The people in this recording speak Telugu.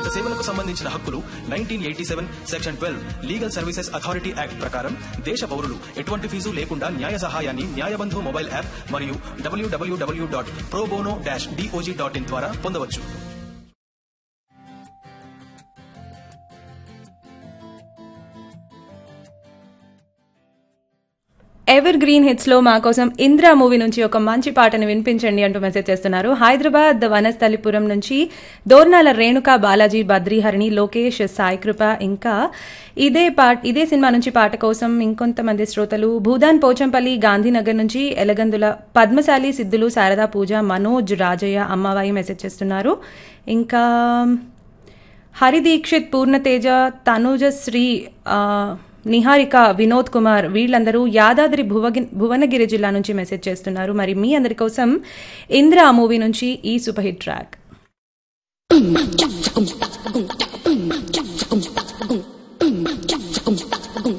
నాగరిక సేవలకు సంబంధించిన హక్కులు nineteen eighty seven section twelve legal services authority act ప్రకారం దేశ పౌరులు ఎటువంటి ఫీజు లేకుండా న్యాయ సహాయాన్ని న్యాయబంధు మొబైల్ యాప్ మరియు WWW dot pro bono dash DOJ dot in ద్వారా పొందవచ్చు ఎవర్ గ్రీన్ హిట్స్ లో మా కోసం ఇంద్రా మూవీ నుంచి ఒక మంచి పాటను వినిపించండి అంటూ మెసేజ్ చేస్తున్నారు హైదరాబాద్ వనస్థలిపురం నుంచి దోర్నాల రేణుక బాలాజీ బద్రీహరిణి లోకేష్ సాయి కృప ఇంకా ఇదే పాట ఇదే సినిమా నుంచి పాట కోసం ఇంకొంతమంది శ్రోతలు భూదాన్ పోచంపల్లి గాంధీనగర్ నుంచి ఎలగందుల పద్మశాలి సిద్ధులు శారదా పూజ మనోజ్ రాజయ్య అమ్మవాయి మెసేజ్ చేస్తున్నారు ఇంకా హరి దీక్షిత్ పూర్ణతేజ తనుజశ్రీ ఆ, నిహారిక వినోద్ కుమార్ వీళ్ళందరూ యాదాద్రి భువగి భువనగిరి జిల్లా నుంచి మెసేజ్ చేస్తున్నారు మరి మీ అందరి కోసం ఇంద్ర మూవీ నుంచి ఈ సూపర్ హిట్ ట్రాక్